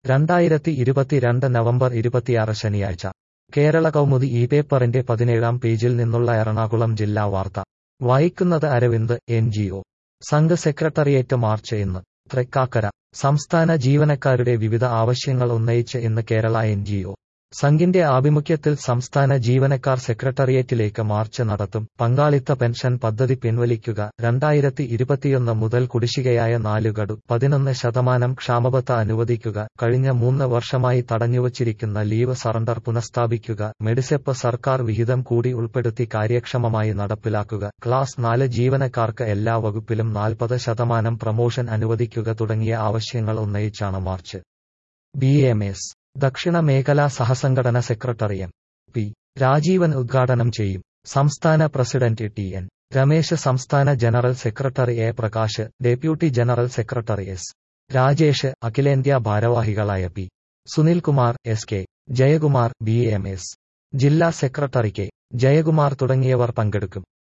രണ്ടായിരത്തി ഇരുപത്തിരണ്ട് നവംബർ ഇരുപത്തിയാറ് ശനിയാഴ്ച കേരള കൗമുദി ഈ പേപ്പറിന്റെ പതിനേഴാം പേജിൽ നിന്നുള്ള എറണാകുളം ജില്ലാ വാർത്ത വായിക്കുന്നത് Aravind N G O Sangh secretariat march ഇന്ന് തൃക്കാക്കര സംസ്ഥാന ജീവനക്കാരുടെ വിവിധ ആവശ്യങ്ങൾ ഉന്നയിച്ച് ഇന്ന് കേരള എൻ ജി ഒ സംഘിന്റെ ആഭിമുഖ്യത്തിൽ സംസ്ഥാന ജീവനക്കാർ സെക്രട്ടറിയേറ്റിലേക്ക് മാർച്ച് നടത്തും പങ്കാളിത്ത പെൻഷൻ പദ്ധതി പിൻവലിക്കുക രണ്ടായിരത്തി ഇരുപത്തിയൊന്ന് മുതൽ കുടിശ്ശികയായ നാല് ഗഡു പതിനൊന്ന് ശതമാനം ക്ഷാമബത്ത അനുവദിക്കുക കഴിഞ്ഞ മൂന്ന് വർഷമായി തടഞ്ഞുവച്ചിരിക്കുന്ന ലീവ് സറണ്ടർ പുനഃസ്ഥാപിക്കുക മെഡിസെപ്പ് സർക്കാർ വിഹിതം കൂടി ഉൾപ്പെടുത്തി കാര്യക്ഷമമായി നടപ്പിലാക്കുക ക്ലാസ് നാല് ജീവനക്കാർക്ക് എല്ലാ വകുപ്പിലും നാൽപ്പത് ശതമാനം പ്രമോഷൻ അനുവദിക്കുക തുടങ്ങിയ ആവശ്യങ്ങൾ ഉന്നയിച്ചാണ് മാർച്ച് ബി എം എസ് ദക്ഷിണ മേഖലാ സഹസംഘടന സെക്രട്ടറി എം പി രാജീവൻ ഉദ്ഘാടനം ചെയ്യും സംസ്ഥാന പ്രസിഡന്റ് ടി എൻ രമേശ് സംസ്ഥാന general secretary A Prakash deputy general secretary S Rajesh അഖിലേന്ത്യാ ഭാരവാഹികളായ P Sunilkumar S K Jayakumar B M S ജില്ലാ സെക്രട്ടറി കെ ജയകുമാർ തുടങ്ങിയവർ പങ്കെടുക്കും